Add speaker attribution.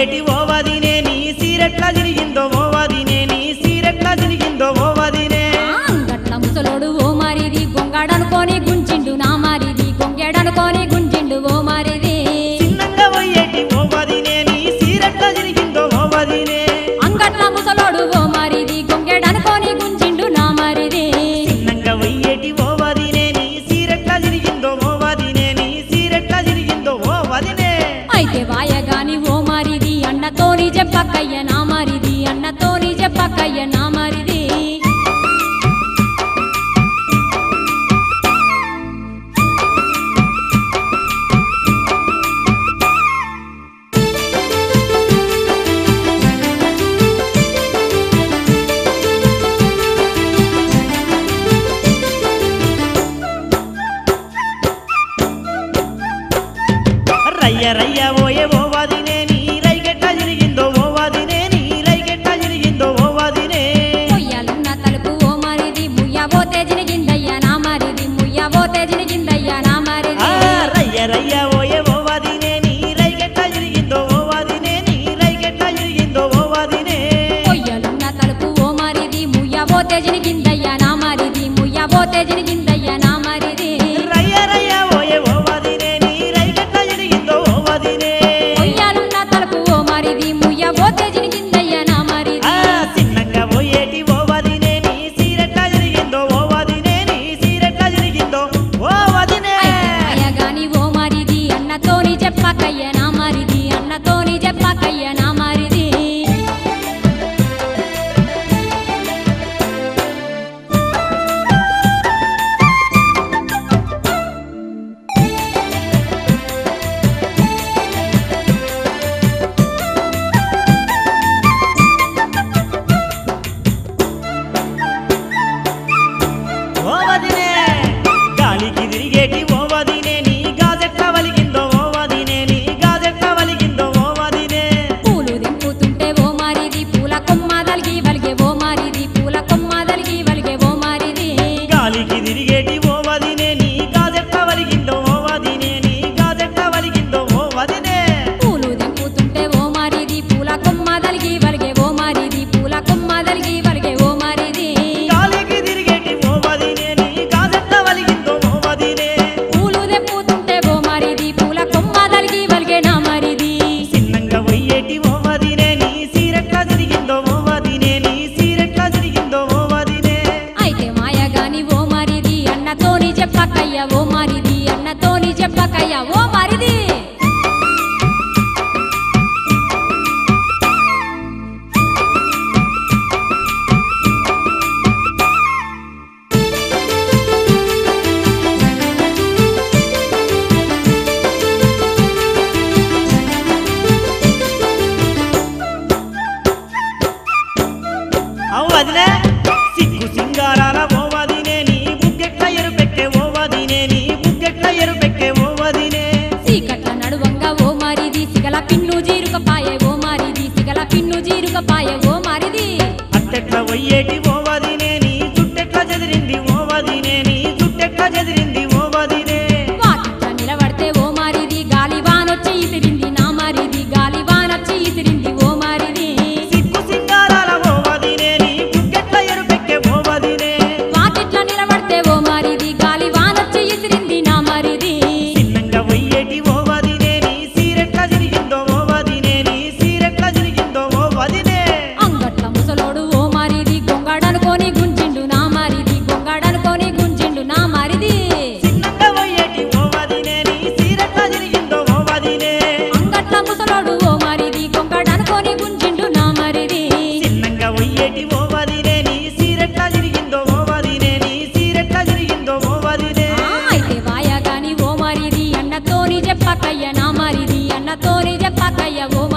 Speaker 1: పోయేటి ఓ వదినే నీ సీరెట్లా తిరిగిందో ఓ వదినే నీ సీరెట్లా తిరిగిందో ఓ వదినే
Speaker 2: ఆ అంగట్ల ముసలోడు ఓ మారిది గొంగాడనుకోని గుంజిండు నా మారిది గొంగేడనుకోని గుంజిండు ఓ మారిది
Speaker 1: చిన్నంగా పోయేటి ఓ వదినే నీ సీరెట్లా తిరిగిందో ఓ వదినే
Speaker 2: అంగట్ల ముసలోడు ఓ మారిది గొంగేడనుకోని గుంజిండు నా మారిది
Speaker 1: చిన్నంగా పోయేటి ఓ వదినే నీ సీరెట్లా తిరిగిందో ఓ వదినే నీ సీరెట్లా తిరిగిందో ఓ వదినే
Speaker 2: అయితే వాయగాని ఓ మారిది అన్నతోని చెప్పక్కయ్య నా మారిది అన్నతోని చెప్పక్కయ్య నా మారిది
Speaker 1: రయ్య రయ్య ఓయే ఓ వదినే నీ రైగెట్లా తిరిగిందో ఓ వదినే నీ రైగెట్లా తిరిగిందో ఓ వదినే
Speaker 2: ముయ్యాలున్న తలుపు ఓ మారిది ముయ్యబోతే జినిగిందయ్య నా మారిది ముయ్యబోతే జినిగిందయ్య నా
Speaker 1: ఆ
Speaker 2: మారిది
Speaker 1: రయ్య రయ్య ఓయే ఓ వదినే నీ రైగెట్లా తిరిగిందో ఓ వదినే నీ రైగెట్లా తిరిగిందో ఓ వదినే
Speaker 2: పొయ్యలున్న తలుపు ఓ మారిది ముయ్యబోతే జినిగిందయ్య నా మారిది ముయ్యబోతే జినిగిందయ్య నా మారిది
Speaker 1: రయ్య రయ్య ఓయే ఓ వదినే నీ రైగెట్లా తిరిగిందో ఓ వదినే
Speaker 2: పొయ్యాలున్న తలుపు ఓ మారిది ముయ్యబోతే జినిగిందయ్య నా మారిది
Speaker 1: ఆ చిన్నంగా పోయేటి ఓ వదినే నీ సీరెట్లా తిరిగిందో ఓ వదినే నీ సీరెట్లా తిరిగిందో ఓ వదినే
Speaker 2: అయ్యగాని ఓ మారిది అన్నతోని చెప్పకయ్య నా మారిది అన్నతోని చెప్పకయ్య నా మారిది
Speaker 1: ఓ వదినే గాలికి తిరిగేటి ఓ వదినే నీ గాజెట్ల వలిగిందో ఓ వదినే నీ గాజెట్ల వలిగిందో ఓ వదినే
Speaker 2: పూలు దింపుతుంటే ఓ మారిది పూల కొమ్మ దలిగి వలిగే ఓ మారిది పూల కొమ్మ దలిగి వలిగే ఓ మారిది
Speaker 1: గాలికి తిరిగేటి ఓ వదినే నీ గాజెట్ల వలిగిందో ఓ వదినే నీ గాజెట్ల వలిగిందో ఓ వదినే
Speaker 2: పూలు దింపుతుంటే ఓ మారిది పూల కొమ్మ దలిగి వలిగే ఓ మారిది పూల కొమ్మ దలిగి వలిగే ఓ మారిది
Speaker 1: గాలికి తిరిగేటి ఓ వదినే నీ గాజెట్ల వలిగిందో ఓ వదినే
Speaker 2: పూలు దింపుతుంటే ఓ మారిది పూల కొమ్మ దలిగి వలిగే నా మారిది
Speaker 1: చిన్నంగా పోయేటి ఓ వదినే నీ సీరెట్ల తిరిగిందో ఓ వదినే నీ సీరెట్ల తిరిగిందో ఓ వదినే
Speaker 2: అయితే మాయగాని ఓ మారిది అన్నతోని చెప్పకయ్య ఓ మారిది అన్నతోని చెప్పకయ్య ఓ మారిది
Speaker 1: అవు వదినే సిగ్గు సింగారాల ఓ వదినే నీ బుగ్గెట్ల ఎరుపెక్కే ఓ వదినే నీ బుగ్గెట్ల ఎరుపెక్కే ఓ వదినే
Speaker 2: చీకట్ల నడువంగా ఓ మారిది సిగల పిన్ను జీరుక పాయే ఓ మారిది సిగల పిన్ను జీరుక పాయే ఓ మారిది
Speaker 1: అట్టెట్ల వయ్యేటి ఓ వదినే నీ జుట్టెట్ల చెదిరింది ఓ వదినే నీ జుట్టెట్ల చెదిరింది ఓ వదినే
Speaker 2: వాకిట్ల నిలబడితే ఓ మారిది గాలి వానొచ్చి ఇసిరింది నా మారిది గాలి వానొచ్చి ఇసిరింది ఓ మారిది
Speaker 1: సిగ్గు సింగారాల ఓ వదినే నీ బుగ్గెట్ల ఎరుపెక్కే ఓ వదినే
Speaker 2: వాకిట్ల నిలబడితే ఓ మారిది గాలి వానొచ్చి ఇసిరింది నా మారిది
Speaker 1: చిన్నంగా వయ్యేటి ఓ వదినే నీ సీరెట్ల తిరిగిందో ఓ వదినే నీ సీరెట్ల తిరిగిందో ఓ వదినే
Speaker 2: అంగట్ల ముసలోడు ఓ మారిది గొంగాడనుకోని గుంజిండు నా మారిది గొంగాడనుకోని గుంజిండు నా మారిది
Speaker 1: చిన్నంగా వయ్యేటి ఓ వదినే నీ సీరెట్ల తిరిగిందో ఓ వదినే
Speaker 2: అంగట్ల ముసలోడు ఓ మారిది గొంగాడనుకోని గుంజిండు నా మారిది
Speaker 1: చిన్నంగా వయ్యేటి ఓ వదినే నీ సీరెట్ల తిరిగిందో ఓ వదినే నీ సీరెట్ల తిరిగిందో ఓ వదినే
Speaker 2: ఆ, అయితే వాయగాని ఓ మారిది అన్నతోని చెప్పకయ్య నా మారిది అన్నతోని చెప్పకయ్య ఓ